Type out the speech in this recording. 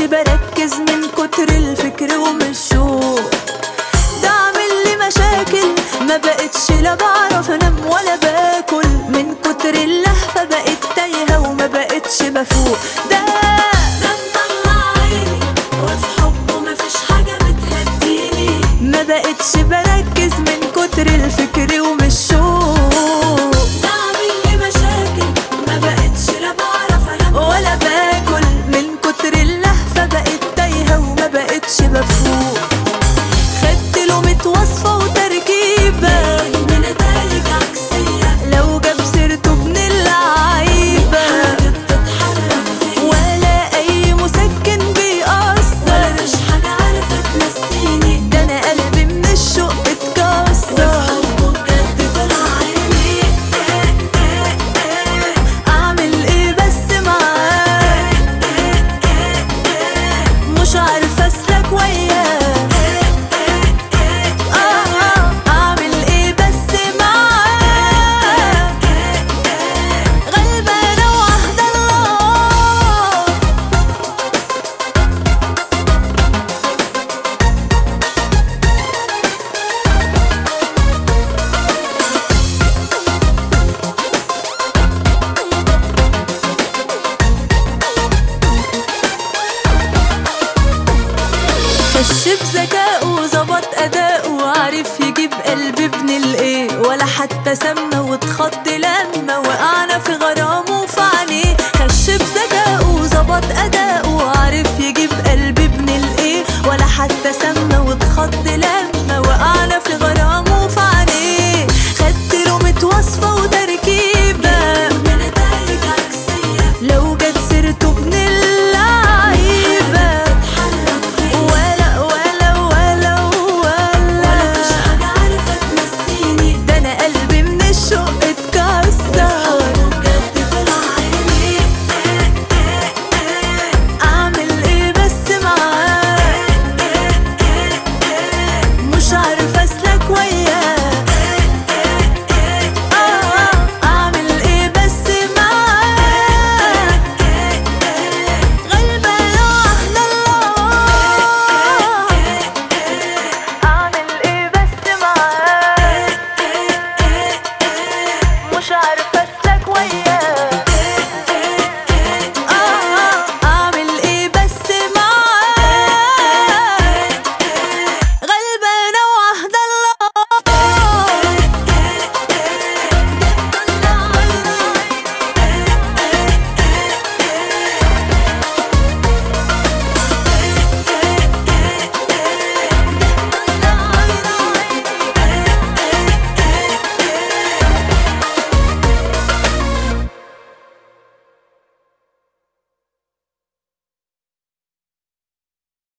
بركز من كتر الفكر ومشوق ده عامل لي مشاكل ما بقتش لا بعرف انام ولا باكل من كتر اللهفة بقيت تايهة وما بقتش بفوق ده ده مطلع عيني وفي حبه مفيش حاجة بتهديني ما بقتش بركز من كتر الفكر ومشوق ده عامل لي مشاكل ما بقتش لا بعرف انام ولا باكل من كتر اللهفة بقيت تايهة وما بقتش بفوق خدت له ميت وصفة وتركيبة ان نتايج عكسية لو جاب سيرته ابن اللعيبة حاجة بتتحرك فيا ولا أي مسكن بيأثر مفيش حاجة عرفت تنسيني ده أنا قلبي من الشوق اتكسر حبه بجد طلع عيني أعمل إيه بس معاه مش عارفة أسلك وياه آه، أعمل إيه بس معاه غلبانة وحدة الله خش بذكائه وظبط أداؤه وعرف يجيب قلب ابن الإيه ولا حتى سمنة واتخض